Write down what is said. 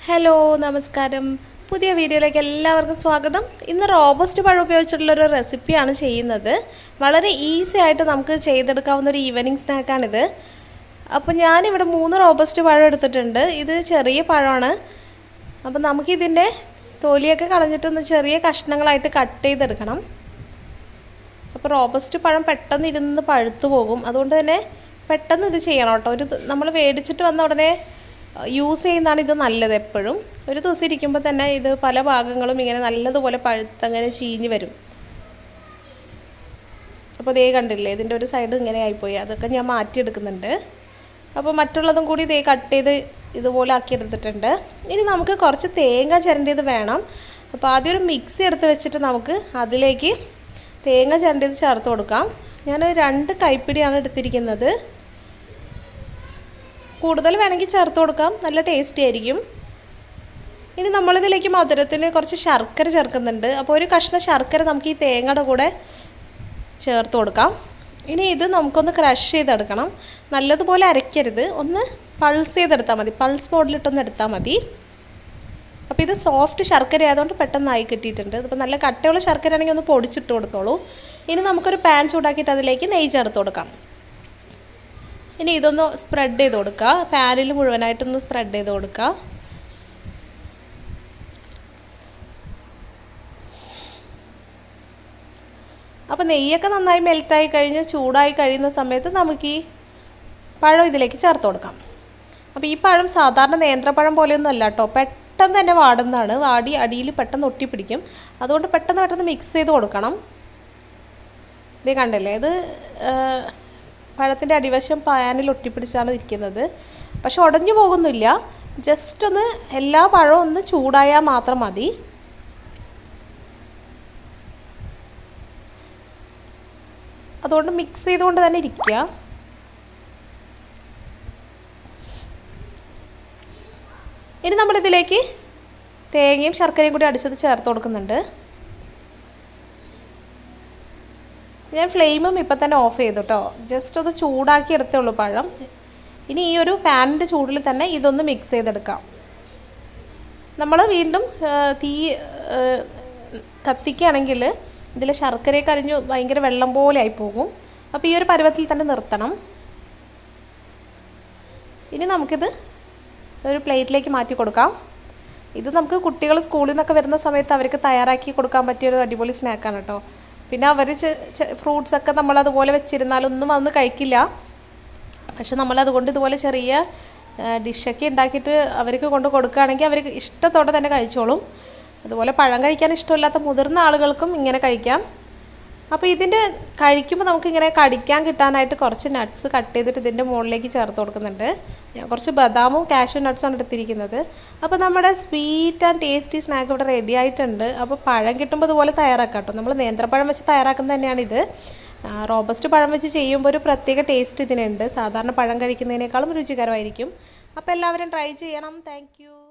hello നമസ്കാരം പുതിയ വീഡിയോയിലേക്ക് എല്ലാവർക്കും സ്വാഗതം ഇന്ന് റോബസ്റ്റ് പഴം ഉപയോഗിച്ചിട്ടുള്ളൊരു റെസിപ്പിയാണ് ചെയ്യുന്നത് വളരെ ഈസി ആയിട്ട് നമുക്ക് ചെയ്തെടുക്കാവുന്ന ഒരു ഈവനിങ് സ്നാക്കാണിത് അപ്പോൾ ഞാനിവിടെ മൂന്ന് റോബസ്റ്റ് പഴം എടുത്തിട്ടുണ്ട് ഇത് ചെറിയ പഴമാണ് അപ്പോൾ നമുക്കിതിൻ്റെ തൊലിയൊക്കെ കളഞ്ഞിട്ടൊന്ന് ചെറിയ കഷ്ണങ്ങളായിട്ട് കട്ട് ചെയ്തെടുക്കണം അപ്പോൾ റോബസ്റ്റ് പഴം പെട്ടെന്ന് ഇരുന്ന് പഴുത്തു പോകും അതുകൊണ്ട് തന്നെ പെട്ടെന്ന് ഇത് ചെയ്യണം കേട്ടോ ഒരു നമ്മൾ മേടിച്ചിട്ട് വന്ന ഉടനെ യൂസ് ചെയ്യുന്നതാണ് ഇത് നല്ലത് എപ്പോഴും ഒരു ദിവസം ഇരിക്കുമ്പോൾ തന്നെ ഇത് പല ഭാഗങ്ങളും ഇങ്ങനെ നല്ലതുപോലെ പഴുത്തങ്ങനെ ചീഞ്ഞ് വരും അപ്പോൾ ഇതേ കണ്ടില്ലേ ഇതിൻ്റെ ഒരു സൈഡ് ഇങ്ങനെ ആയിപ്പോയി അതൊക്കെ ഞാൻ മാറ്റിയെടുക്കുന്നുണ്ട് അപ്പോൾ മറ്റുള്ളതും കൂടി ഇതേ കട്ട് ചെയ്ത് ഇതുപോലെ ആക്കിയെടുത്തിട്ടുണ്ട് ഇനി നമുക്ക് കുറച്ച് തേങ്ങ ചിരണ്ടിയത് വേണം അപ്പോൾ ആദ്യം ഒരു മിക്സി എടുത്ത് വെച്ചിട്ട് നമുക്ക് അതിലേക്ക് തേങ്ങ ചിരണ്ടിയത് ചേർത്ത് കൊടുക്കാം ഞാൻ രണ്ട് കൈപ്പിടിയാണ് എടുത്തിരിക്കുന്നത് കൂടുതൽ വേണമെങ്കിൽ ചേർത്ത് കൊടുക്കാം നല്ല ടേസ്റ്റി ആയിരിക്കും ഇനി നമ്മളിതിലേക്ക് മധുരത്തിന് കുറച്ച് ശർക്കര ചേർക്കുന്നുണ്ട് അപ്പോൾ ഒരു കഷ്ണം ശർക്കര നമുക്ക് ഈ തേങ്ങയുടെ കൂടെ ചേർത്ത് കൊടുക്കാം ഇനി ഇത് നമുക്കൊന്ന് ക്രഷ് ചെയ്തെടുക്കണം നല്ലതുപോലെ അരയ്ക്കരുത് ഒന്ന് പൾസ് ചെയ്തെടുത്താൽ മതി പൾസ് മോഡിലിട്ടൊന്ന് എടുത്താൽ മതി അപ്പോൾ ഇത് സോഫ്റ്റ് ശർക്കര ആയതുകൊണ്ട് പെട്ടെന്നായി കിട്ടിയിട്ടുണ്ട് ഇപ്പോൾ നല്ല കട്ടയുള്ള ശർക്കര ആണെങ്കിൽ ഒന്ന് പൊടിച്ചിട്ട് കൊടുത്തോളൂ ഇനി നമുക്കൊരു പാൻ ചൂടാക്കിയിട്ട് അതിലേക്ക് നെയ്യ് ചേർത്ത് കൊടുക്കാം ഇനി ഇതൊന്ന് സ്പ്രെഡ് ചെയ്ത് കൊടുക്കുക പാനിൽ മുഴുവനായിട്ടൊന്ന് സ്പ്രെഡ് ചെയ്ത് കൊടുക്കുക അപ്പോൾ നെയ്യൊക്കെ നന്നായി മെൽറ്റായി കഴിഞ്ഞ് ചൂടായി കഴിയുന്ന സമയത്ത് നമുക്ക് ഈ പഴം ഇതിലേക്ക് ചേർത്ത് കൊടുക്കാം അപ്പോൾ ഈ പഴം സാധാരണ നേന്ത്രപ്പഴം പോലെയൊന്നും അല്ല കേട്ടോ പെട്ടെന്ന് തന്നെ വാടുന്നതാണ് വാടി അടിയിൽ പെട്ടെന്ന് ഒട്ടിപ്പിടിക്കും അതുകൊണ്ട് പെട്ടെന്ന് പെട്ടെന്ന് മിക്സ് ചെയ്ത് കൊടുക്കണം ഇത് കണ്ടല്ലേ ഇത് പഴത്തിൻ്റെ അടിവശം പാനിൽ ഒട്ടിപ്പിടിച്ചാണ് ഇരിക്കുന്നത് പക്ഷെ ഉടഞ്ഞു പോകുന്നില്ല ജസ്റ്റ് ഒന്ന് എല്ലാ പഴവും ഒന്ന് ചൂടായാൽ മാത്രം മതി അതുകൊണ്ട് മിക്സ് ചെയ്തുകൊണ്ട് തന്നെ ഇരിക്കുക ഇനി നമ്മളിതിലേക്ക് തേങ്ങയും ശർക്കരയും കൂടി അടിച്ചത് ചേർത്ത് കൊടുക്കുന്നുണ്ട് ഞാൻ ഫ്ലെയിമും ഇപ്പം തന്നെ ഓഫ് ചെയ്തു കേട്ടോ ജസ്റ്റ് ഒന്ന് ചൂടാക്കി എടുത്തേ ഉള്ളൂ പഴം ഇനി ഈ ഒരു പാനിൻ്റെ ചൂടിൽ തന്നെ ഇതൊന്ന് മിക്സ് ചെയ്തെടുക്കാം നമ്മൾ വീണ്ടും തീ കത്തിക്കുകയാണെങ്കിൽ ഇതിൽ ശർക്കരയൊക്കെ അരിഞ്ഞു ഭയങ്കര വെള്ളം പോലെ ആയി പോകും അപ്പോൾ ഈ ഒരു പരുവത്തിൽ തന്നെ നിർത്തണം ഇനി നമുക്കിത് ഒരു പ്ലേറ്റിലേക്ക് മാറ്റി കൊടുക്കാം ഇത് നമുക്ക് കുട്ടികൾ സ്കൂളിൽ നിന്നൊക്കെ വരുന്ന സമയത്ത് അവർക്ക് തയ്യാറാക്കി കൊടുക്കാൻ പറ്റിയ ഒരു അടിപൊളി സ്നാക്കാണ് കേട്ടോ പിന്നെ അവർ ഫ്രൂട്ട്സ് ഒക്കെ നമ്മൾ അതുപോലെ വെച്ചിരുന്നാലൊന്നും അതൊന്നും കഴിക്കില്ല പക്ഷെ നമ്മൾ അതുകൊണ്ട് ഇതുപോലെ ചെറിയ ഡിഷൊക്കെ ഉണ്ടാക്കിയിട്ട് അവർക്ക് കൊണ്ട് കൊടുക്കുകയാണെങ്കിൽ അവർക്ക് ഇഷ്ടത്തോടെ തന്നെ കഴിച്ചോളും അതുപോലെ പഴം കഴിക്കാൻ ഇഷ്ടമില്ലാത്ത മുതിർന്ന ആളുകൾക്കും ഇങ്ങനെ കഴിക്കാം അപ്പോൾ ഇതിൻ്റെ കഴിക്കുമ്പോൾ നമുക്കിങ്ങനെ കടിക്കാൻ കിട്ടാനായിട്ട് കുറച്ച് നട്ട്സ് കട്ട് ചെയ്തിട്ട് ഇതിൻ്റെ മുകളിലേക്ക് ചേർത്ത് കൊടുക്കുന്നുണ്ട് ഞാൻ കുറച്ച് ബദാമും കാഷ്യൂ നട്ട്സാണ് എടുത്തിരിക്കുന്നത് അപ്പോൾ നമ്മുടെ സ്വീറ്റ് ആൻഡ് ടേസ്റ്റി സ്നാക്ക് ഇവിടെ റെഡി ആയിട്ടുണ്ട് അപ്പോൾ പഴം കിട്ടുമ്പോൾ ഇതുപോലെ തയ്യാറാക്കാം കേട്ടോ നമ്മൾ നേന്ത്രപ്പഴം വെച്ച് തയ്യാറാക്കുന്നത് തന്നെയാണിത് റോബസ്റ്റ് പഴം വെച്ച് ചെയ്യുമ്പോൾ ഒരു പ്രത്യേക ടേസ്റ്റ് ഇതിനുണ്ട് സാധാരണ പഴം കഴിക്കുന്നതിനേക്കാളും രുചികരമായിരിക്കും അപ്പോൾ എല്ലാവരും ട്രൈ ചെയ്യണം താങ്ക്